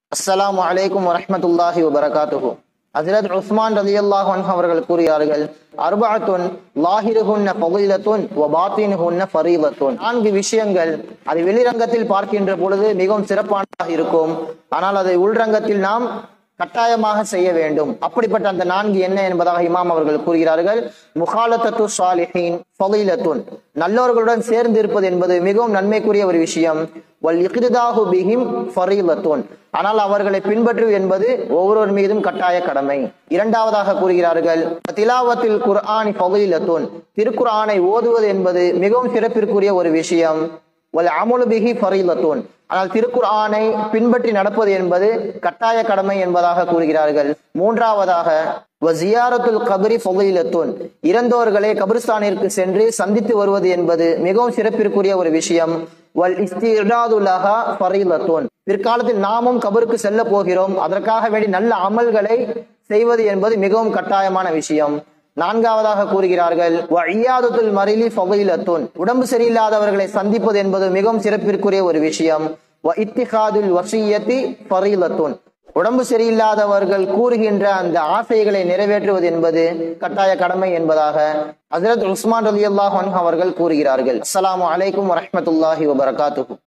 அஸ்ஸலாமு அலைக்கும் வரஹ்மத்துல்லாஹி வபரகாத்துஹு ஹஜரத் உஸ்மான் ரலியல்லாஹு அன்ஹு அவர்கள் கூறுகிறார்கள் அர்பஅத்துன் லாஹிருஹுன்ன ஃபதீலத்துன் வ பாத்தினுஹுன்ன ஃபரீலத்துன் நான்கு விஷயங்கள் அது வெளிரங்கத்தில் பார்க்கின்ற பொழுது மிகவும் சிறப்பானதாக இருக்கும் ஆனால் அதை உள்ரங்கத்தில் நாம் கட்டாயமாக செய்ய வேண்டும் அப்படிப்பட்ட அந்த நான்கு என்ன என்பதாக இமாம் அவர்கள் கூறுகிறார்கள் முகாலத்தத்து சாலிஹீன் ஃபதீலத்துன் நல்லவர்களுடன் சேர்ந்து இருப்பது என்பது மிகவும் நன்மைக்குரிய ஒரு விஷயம் வல் இக்ரிதாஹு பிஹிம் ஃபரீலத்துன் ஆனால் அவர்களை பின்பற்றுவது என்பது ஒவ்வொருவர் மீதும் கட்டாய கடமை இரண்டாவதாக கூறுகிறார்கள் திலாவத்தில் குர்ஆனி ஃபதீலத்துன் திருக்குர்ஆனை ஓதுவது என்பது மிகவும் சிறப்பிற்குரிய ஒரு விஷயம் வல் அமுலு பிஹி ஃபரீலத்துன் ஆனால் திருக்குர்ஆனை பின்பற்றி நடப்பது என்பது கட்டாய கடமை என்பதாக கூறுகிறார்கள் மூன்றாவதாக வசியாரத்துல் கபரி ஃபொகைலத்துன் இறந்தோர்களை கபிரிஸ்தானிற்கு சென்று சந்தித்து வருவது என்பது மிகவும் சிறப்பிற்குரிய ஒரு விஷயம் வல் இஸ்திராதுலஹா ஃபரீலத்துன் பிற்காலத்தில் நாமும் கபருக்கு செல்ல போகிறோம் அதற்காக வேண்டி நல்ல அமல்களை செய்வது என்பது மிகவும் கட்டாயமான விஷயம் நான்காவதாக கூறுகிறார்கள் வழியாதத்துல் மரிலி ஃபகைலத்துன் உடம்பு சரியில்லாதவர்களை சந்திப்பது என்பது மிகவும் சிறப்பிற்குரிய ஒரு விஷயம் வ இத்திஹாதுல் வசியத்தி ஃபரீலத்துன் உடம்பு சரியில்லாதவர்கள் கூறுகின்ற அந்த ஆசைகளை நிறைவேற்றுவது என்பது கட்டாய கடமை என்பதாக ஹசரத் உஸ்மான் ரலி அல்லாஹ் அவர்கள் கூறுகிறார்கள் அஸ்ஸலாமு அலைக்கும் வரஹ்மத்துல்லாஹி வபரகாத்துஹு